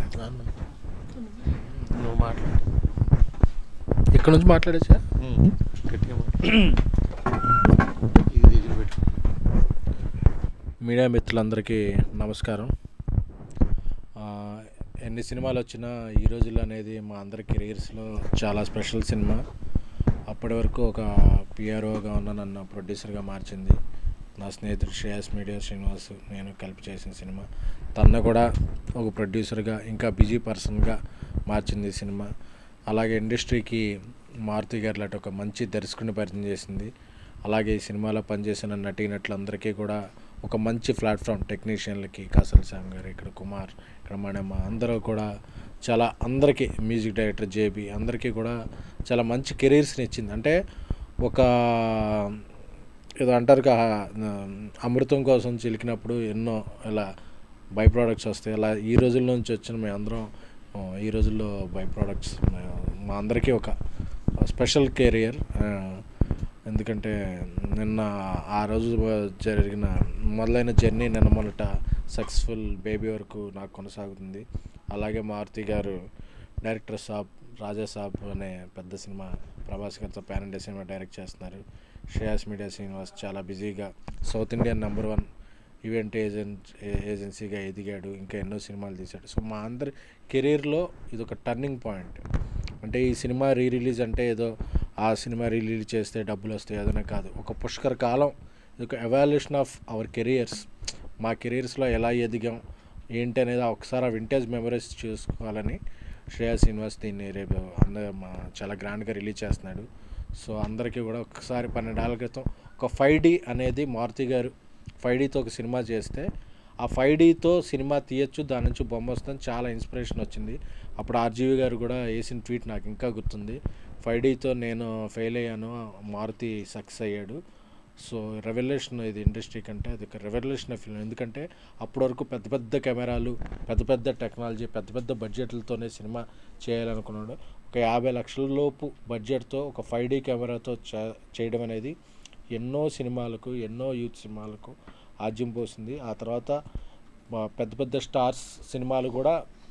అన్న నువ్వు మాట్లాడు ఇక్కడ నుంచి మాట్లాడచ్చా గట్టిగా మాట్లాడు. ఇది దగ్గర పెట్టు మీడియా మిత్రులందరికీ నమస్కారం ఆ, ఎన్ని సినిమాలు వచ్చినా ఈ రోజుల్లో అనేది మా అందరి కెరీర్స్లో చాలా స్పెషల్ సినిమా అప్పటి వరకు ఒక పిఆర్ఓగా ఉన్న నన్ను ప్రొడ్యూసర్గా మార్చింది నా స్నేహితుడు శ్రేయస్ మీడియా శ్రీనివాస్ నేను కలిపి చేసిన సినిమా తను కూడా ఒక ప్రొడ్యూసర్గా ఇంకా బిజీ పర్సన్గా మార్చింది ఈ సినిమా అలాగే ఇండస్ట్రీకి మారుతి గారు లాంటి ఒక మంచి దర్శకుని పరిచయం చేసింది అలాగే ఈ సినిమాలో పనిచేసిన నటీనటులందరికీ కూడా ఒక మంచి ప్లాట్ఫామ్ టెక్నీషియన్లకి కాసల్ శ్యామ్ గారు ఇక్కడ కుమార్ ఇక్కడ మణమ్మ అందరూ కూడా చాలా అందరికీ మ్యూజిక్ డైరెక్టర్ జేబీ అందరికీ కూడా చాలా మంచి కెరీర్స్ని ఇచ్చింది అంటే ఒక ఏదో అంటారు కా అమృతం కోసం చిలికినప్పుడు ఎన్నో ఇలా బై ప్రోడక్ట్స్ వస్తాయి అలా ఈ రోజుల నుంచి వచ్చిన మేము అందరం ఆ, ఈ రోజుల్లో బై ప్రోడక్ట్స్ మా అందరికీ ఒక స్పెషల్ కెరియర్ ఎందుకంటే నిన్న ఆ రోజు జరిగిన మొదలైన జర్నీ నిన్న మొన్నట సక్సెస్ఫుల్ బేబీ వరకు నాకు కొనసాగుతుంది అలాగే మారుతి గారు డైరెక్టర్ సాబ్ రాజా సాబ్ అనే పెద్ద సినిమా ప్రభాస్ గారితో పాన్ ఇండియా సినిమా డైరెక్ట్ చేస్తున్నారు శ్రేయాస్ మీడియా శ్రీనివాస్ చాలా బిజీగా South Indian number one event agent ఏజెన్సీగా ఎదిగాడు ఇంకా ఎన్నో సినిమాలు తీశాడు సో మా అందరి కెరీర్లో ఇది ఒక టర్నింగ్ పాయింట్ అంటే ఈ సినిమా రీ రిలీజ్ అంటే ఏదో ఆ సినిమా రిలీజ్ చేస్తే డబ్బులు వస్తాయి అదనే కాదు ఒక పుష్కర కాలం ఇది ఒక ఎవాల్యూషన్ ఆఫ్ అవర్ కెరియర్స్ మా కెరీర్స్లో ఎలా ఎదిగాం ఏంటి అనేది ఆ ఒకసారి ఆ వింటేజ్ మెమరీస్ చూసుకోవాలని శ్రేయా శ్రీనివాస్ దీన్ని రేపు అందరూ మా చాలా గ్రాండ్గా రిలీజ్ చేస్తున్నాడు సో అందరికీ కూడా ఒకసారి పన్నెండేళ్ల క్రితం ఒక ఫైవ్ డి అనేది మారుతి గారు ఫైవ్ డీతో ఒక సినిమా చేస్తే ఆ ఫైవ్ డీతో సినిమా తీయచ్చు దాని నుంచి బొమ్మ వస్తుందని చాలా ఇన్స్పిరేషన్ వచ్చింది అప్పుడు ఆర్జీవి గారు కూడా వేసిన ట్వీట్ నాకు ఇంకా గుర్తుంది ఫైవ్ డీతో నేను ఫెయిల్ అయ్యాను మారుతి సక్సెస్ అయ్యాడు సో రెవల్యూషన్ ఇది ఇండస్ట్రీ కంటే అది ఒక రెవల్యూషన్ ఫిల్మ్ ఎందుకంటే అప్పటి వరకు పెద్ద పెద్ద కెమెరాలు పెద్ద పెద్ద టెక్నాలజీ పెద్ద పెద్ద బడ్జెట్లతోనే సినిమా చేయాలనుకున్నాడు ఒక యాభై లక్షల లోపు బడ్జెట్తో ఒక ఫైవ్ డీ కెమెరాతో చే- చేయడం అనేది ఎన్నో సినిమాలకు ఎన్నో యూత్ సినిమాలకు ఆజ్యం పోసింది ఆ తర్వాత మా పెద్ద పెద్ద స్టార్స్ సినిమాలు కూడా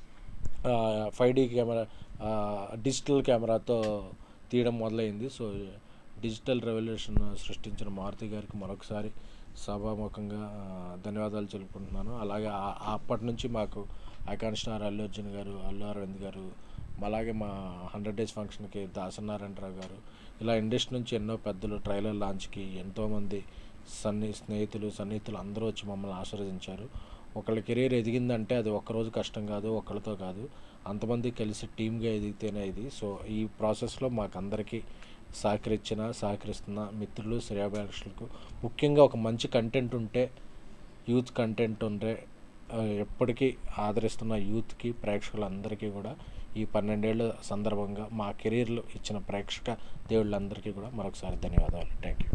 ఫైవ్ డీ కెమెరా ఆ, డిజిటల్ కెమెరాతో తీయడం మొదలైంది సో డిజిటల్ రెవల్యూషన్ సృష్టించిన మారుతి గారికి మరొకసారి సభాముఖంగా ఆ, ధన్యవాదాలు తెలుపుకుంటున్నాను అలాగే ఆ- ఆ అప్పటి నుంచి మాకు ఐకాన్ స్టార్ అల్లు అర్జున్ గారు అల్లు అరవింద్ గారు అలాగే మా హండ్రెడ్ డేస్ ఫంక్షన్కి దాసనారాయణరావు గారు ఇలా ఇండస్ట్రీ నుంచి ఎన్నో పెద్దలు ట్రైలర్ లాంచ్కి ఎంతోమంది సన్ని స్నేహితులు సన్నిహితులు అందరూ వచ్చి మమ్మల్ని ఆశీర్వదించారు ఒకళ్ళ కెరీర్ ఎదిగిందంటే అది ఒక్కరోజు కష్టం కాదు ఒకళ్ళతో కాదు అంతమంది కలిసి టీమ్గా ఎదిగితేనే ఇది సో ఈ ప్రాసెస్లో మాకు అందరికీ సహకరించిన సహకరిస్తున్న మిత్రులు శ్రేయాభిలాషులకు ముఖ్యంగా ఒక మంచి కంటెంట్ ఉంటే యూత్ కంటెంట్ ఉంటే ఆ, ఎప్పటికీ ఆదరిస్తున్న యూత్కి ప్రేక్షకులందరికీ కూడా ఈ పన్నెండేళ్ళ సందర్భంగా మా కెరీర్లో ఇచ్చిన ప్రేక్షక దేవుళ్ళందరికీ కూడా మరొకసారి ధన్యవాదాలు థ్యాంక్ యూ